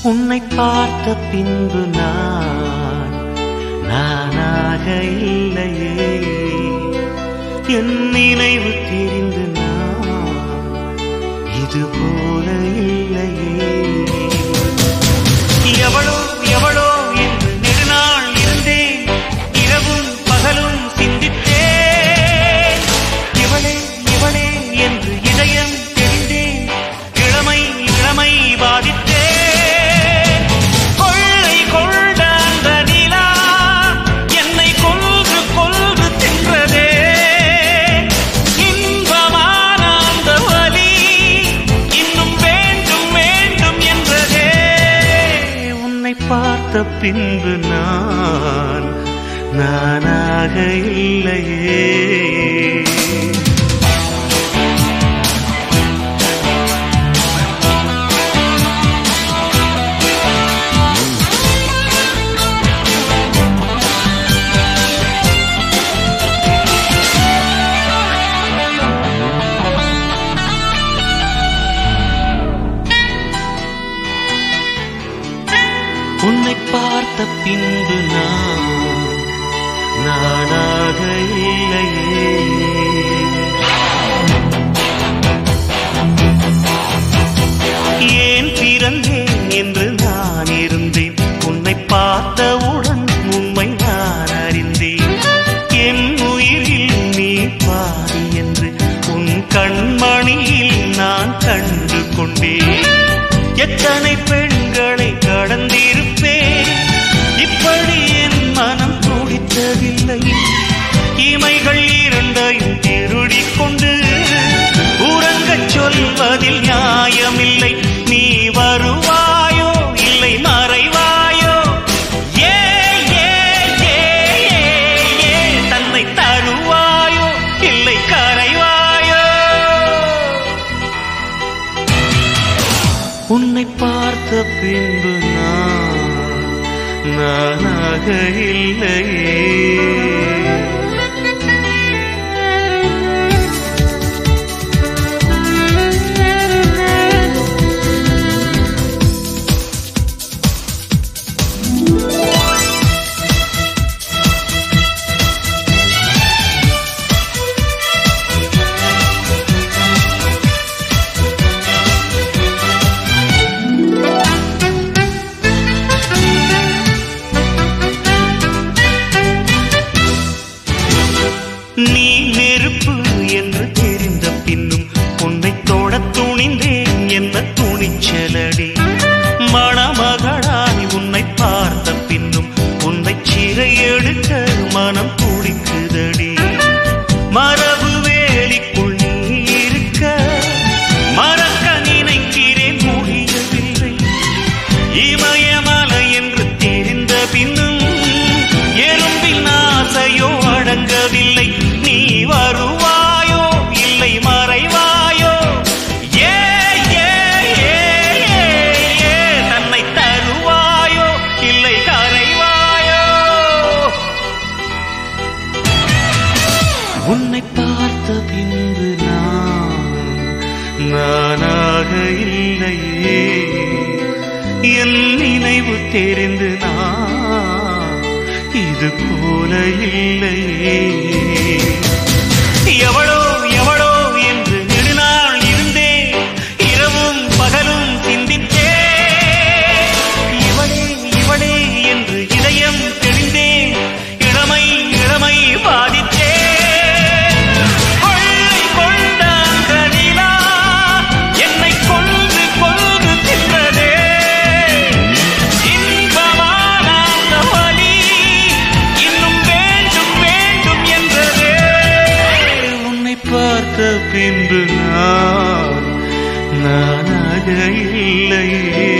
உன்னை பார்த்த பின்பு நான் நானாக இல்லையே என் நினைவு தெரிந்து நான் இது போல இல்லையே எவளோ எவளோ என்று நெடுநாள் இருந்தேன் இரவும் பகலும் சிந்தித்தேன் இவளே இவளே என்று இதயம் தெரிந்தேன் இளமை இளமை பாதித்தேன் கொள்ளை கொண்ட அந்த நிலா என்னை கொன்று கொன்று தின்றதே இன்பமான அந்த வலி இன்னும் வேண்டும் வேண்டும் என்றதே உன்னை பார்த்த பின்பு நான் நானாக இல்லையே உன்னை பார்த்த பின்பு நான் நானாக இல்லையே ஏன் பிறந்தேன் என்று நான் இருந்தேன் உன்னை பார்த்தவுடன் உண்மை நான் அறிந்தேன் என் உயிரில் நீ பாதி என்று உன் கண்மணியில் நான் கண்டு கொண்டேன் எத்தனை பெண்களை கடந்திருப்பேன் இப்படி என் மனம் துடித்ததில்லை இமைகள் இரண்டையும் திருடிக் கொண்டு உறங்கச் சொல்வதில் நியாயமில்லை நீ வருவாயோ இல்லை மறைவாயோ ஏ ஏ ஏ ஏ ஏ தன்னை தருவாயோ இல்லை கரைவாயோ உன்னை பார்த்த பின்பு நான் நானாக இல்லையே நீ நெருப்பு என்று தெரிந்த பின்னும் உன்னை தொட துணிந்தேன் என்ன துணிச்சலடி மணமகளாய் உன்னை பார்த்த பின்னும் உன்னை சிறை எடுக்க மனம் துடிக்குதடி மரபு வேலிக்குள் நீ இருக்க மறக்க நினைக்கிறேன் முடியவில்லை இமயமலை என்று தெரிந்த பின்னும் எறும்பின் ஆசையோ அடங்கவில்லை நீ வருவாயோ இல்லை மறைவாயோ ஏ ஏ ஏ ஏ ஏ தன்னை தருவாயோ இல்லை கரைவாயோ உன்னை பார்த்த பின்பு நான் நானாக இல்லையே என் நினைவு தெரிந்து நான் இது போல இல்லையே எவளோ எவளோ என்று நெடுநாள் இருந்தேன் இரவும் பகலும் சிந்தித்தேன் இவளே இவளே என்று இதயம் தெளிந்தேன் இளமை இளமை பாதித்தேன் கொள்ளை கொண்ட அந்த நிலா என்னை கொன்று கொன்று தின்றதே இன்பமான அந்த வலி இன்னும் வேண்டும் வேண்டும் என்றதே உன்னை பார்த்த பின்பு நான் நானாக இல்லையே